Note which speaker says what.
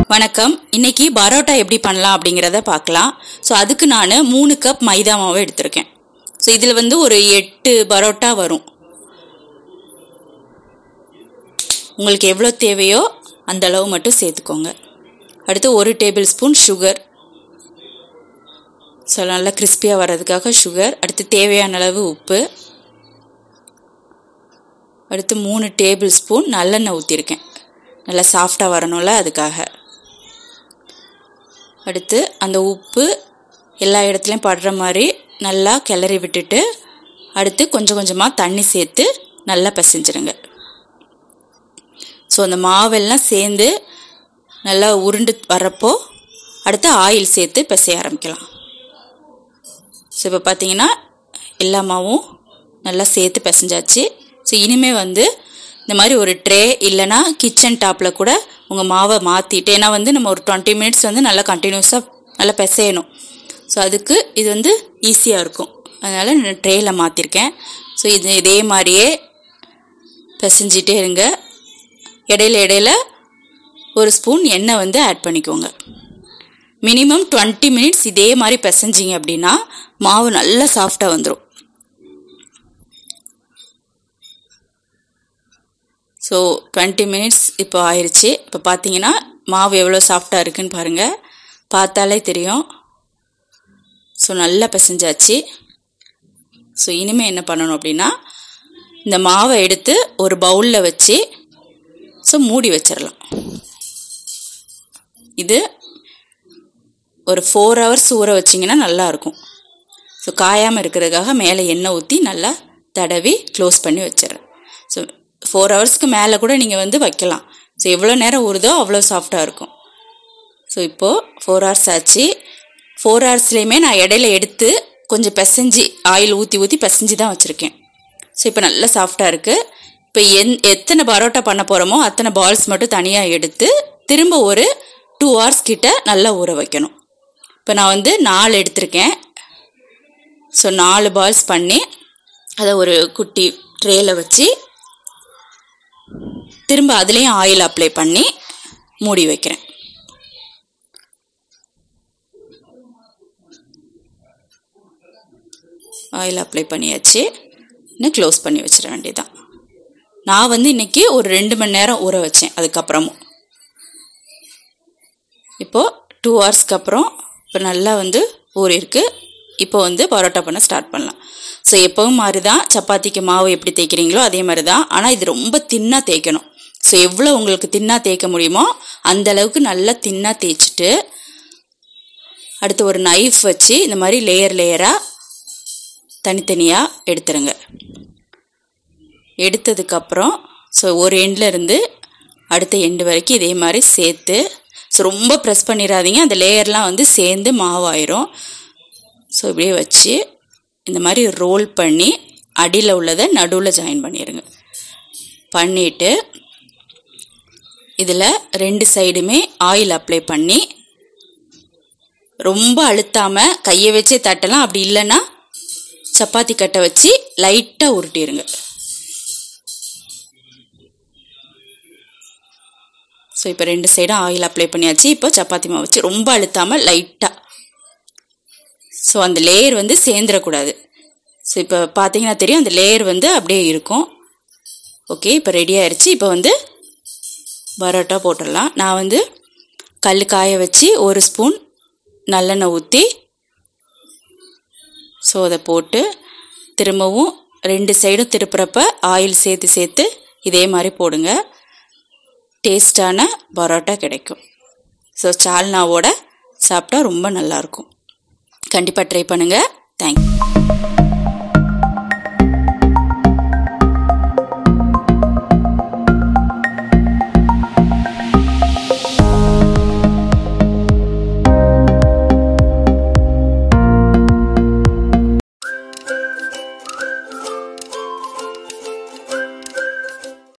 Speaker 1: வணக்கம் இன்னைக்கு பரோட்டா எப்படி பண்ணலாம் அப்படிங்கிறத பார்க்கலாம் ஸோ அதுக்கு நான் மூணு கப் மைதா மாவு எடுத்திருக்கேன் ஸோ இதில் வந்து ஒரு எட்டு பரோட்டா வரும் உங்களுக்கு எவ்வளோ தேவையோ அந்த அளவு மட்டும் சேர்த்துக்கோங்க அடுத்து ஒரு டேபிள் ஸ்பூன் சுகர் ஸோ நல்லா கிறிஸ்பியாக வர்றதுக்காக சுகர் அடுத்து தேவையான அளவு உப்பு அடுத்து மூணு டேபிள் ஸ்பூன் நல்லெண்ணெய் ஊற்றிருக்கேன் நல்லா சாஃப்டாக வரணும்ல அதுக்காக அடுத்து அந்த உப்பு எல்லா இடத்துலையும் படுற மாதிரி நல்லா கிளறி விட்டுட்டு அடுத்து கொஞ்சம் கொஞ்சமாக தண்ணி சேர்த்து நல்லா பிசைஞ்சிருங்க ஸோ அந்த மாவெல்லாம் சேர்ந்து நல்லா உருண்டு வரப்போ அடுத்து ஆயில் சேர்த்து பிசைய ஆரம்பிக்கலாம் ஸோ இப்போ பார்த்தீங்கன்னா எல்லா மாவும் நல்லா சேர்த்து பிசைஞ்சாச்சு ஸோ இனிமேல் வந்து இந்த மாதிரி ஒரு ட்ரே இல்லைனா கிச்சன் டாப்பில் கூட உங்கள் மாவை மாற்றிட்டு ஏன்னா வந்து நம்ம ஒரு டுவெண்ட்டி மினிட்ஸ் வந்து நல்லா கண்டினியூஸாக நல்லா பிசையணும் ஸோ அதுக்கு இது வந்து ஈஸியாக இருக்கும் அதனால் நான் ட்ரேயில் மாற்றிருக்கேன் ஸோ இது இதே மாதிரியே பிசைஞ்சிட்டே இருங்க இடையில இடையில ஒரு ஸ்பூன் எண்ணெய் வந்து ஆட் பண்ணிக்கோங்க மினிமம் டுவெண்ட்டி மினிட்ஸ் இதே மாதிரி பிசைஞ்சிங்க அப்படின்னா மாவு நல்லா சாஃப்டாக வந்துடும் ஸோ டுவெண்ட்டி மினிட்ஸ் இப்போ ஆயிடுச்சு இப்போ பார்த்தீங்கன்னா மாவு எவ்வளோ சாஃப்டாக இருக்குன்னு பாருங்கள் பார்த்தாலே தெரியும் ஸோ நல்லா பிசைஞ்சாச்சு ஸோ இனிமேல் என்ன பண்ணணும் அப்படின்னா இந்த மாவை எடுத்து ஒரு பவுலில் வச்சு ஸோ மூடி வச்சிடலாம் இது ஒரு ஃபோர் ஹவர்ஸ் ஊற வச்சிங்கன்னா நல்லாயிருக்கும் ஸோ காயாமல் இருக்கிறதுக்காக மேலே எண்ணெய் ஊற்றி நல்லா தடவி க்ளோஸ் பண்ணி வச்சிடுறேன் ஸோ ஃபோர் ஹவர்ஸ்க்கு மேலே கூட நீங்கள் வந்து வைக்கலாம் ஸோ எவ்வளோ நேரம் ஊறுதோ அவ்வளோ சாஃப்டாக இருக்கும் ஸோ இப்போது ஃபோர் ஹவர்ஸ் ஆச்சு ஃபோர் ஹவர்ஸ்லேயுமே நான் இடையில எடுத்து கொஞ்சம் பிசைஞ்சு ஆயில் ஊற்றி ஊற்றி பிசைஞ்சு தான் வச்சுருக்கேன் ஸோ இப்போ நல்லா சாஃப்டாக இருக்குது இப்போ எந் எத்தனை பரோட்டா பண்ண போகிறோமோ அத்தனை பால்ஸ் மட்டும் தனியாக எடுத்து திரும்ப ஒரு டூ ஹவர்ஸ் கிட்ட நல்லா ஊற வைக்கணும் இப்போ நான் வந்து நாலு எடுத்திருக்கேன் ஸோ நாலு பால்ஸ் பண்ணி அதை ஒரு குட்டி ட்ரேயில் வச்சு திரும்ப அதுலேயும் ஆயில் அப்ளை பண்ணி மூடி வைக்கிறேன் ஆயில் அப்ளை பண்ணியாச்சு இன்னும் க்ளோஸ் பண்ணி வச்சிட வேண்டியதான் நான் வந்து இன்றைக்கி ஒரு ரெண்டு மணி நேரம் ஊற வச்சேன் அதுக்கப்புறமும் இப்போது டூ ஹவர்ஸ்க்கு அப்புறம் இப்போ நல்லா வந்து ஊறிருக்கு இப்போ வந்து பரோட்டா பண்ண ஸ்டார்ட் பண்ணலாம் ஸோ எப்பவும் மாதிரி தான் சப்பாத்திக்கு மாவு எப்படி தேய்க்கிறீங்களோ அதே மாதிரி தான் ஆனால் இது ரொம்ப தின்னாக தேய்க்கணும் ஸோ எவ்வளோ உங்களுக்கு தின்னாக தேய்க்க முடியுமோ அந்த அளவுக்கு நல்லா தின்னாக தேய்ச்சிட்டு அடுத்து ஒரு நைஃப் வச்சு இந்த மாதிரி லேயர் லேயராக தனித்தனியாக எடுத்துருங்க எடுத்ததுக்கப்புறம் ஸோ ஒரு எண்டில் இருந்து அடுத்த எண்டு வரைக்கும் இதே மாதிரி சேர்த்து ஸோ ரொம்ப ப்ரெஸ் பண்ணிடாதீங்க அந்த லேயர்லாம் வந்து சேர்ந்து மாவாயிரும் ஸோ இப்படியே வச்சு இந்த மாதிரி ரோல் பண்ணி அடியில் உள்ளதை நடுவில் ஜாயின் பண்ணிடுங்க பண்ணிவிட்டு இதில் ரெண்டு சைடுமே ஆயில் அப்ளை பண்ணி ரொம்ப அழுத்தாமல் கையை வச்சே தட்டலாம் அப்படி இல்லைன்னா சப்பாத்தி கட்டை வச்சு லைட்டாக உருட்டிடுங்க ஸோ இப்போ ரெண்டு சைடும் ஆயில் அப்ளை பண்ணியாச்சு இப்போ சப்பாத்தி மாவு வச்சு ரொம்ப அழுத்தாமல் லைட்டாக ஸோ அந்த லேயர் வந்து சேர்ந்துடக்கூடாது ஸோ இப்போ பார்த்தீங்கன்னா தெரியும் அந்த லேயர் வந்து அப்படியே இருக்கும் ஓகே இப்போ ரெடி ஆயிடுச்சு இப்போ வந்து பரோட்டா போட்டுடலாம் நான் வந்து கல் காய வச்சு ஒரு ஸ்பூன் நல்லெண்ணெய் ஊற்றி ஸோ அதை போட்டு திரும்பவும் ரெண்டு சைடும் திருப்புறப்ப ஆயில் சேர்த்து சேர்த்து இதே மாதிரி போடுங்க டேஸ்டான பரோட்டா கிடைக்கும் ஸோ சால்னாவோட சாப்பிட்டா ரொம்ப நல்லாயிருக்கும் கண்டிப்பாக ட்ரை பண்ணுங்கள் தேங்க்யூ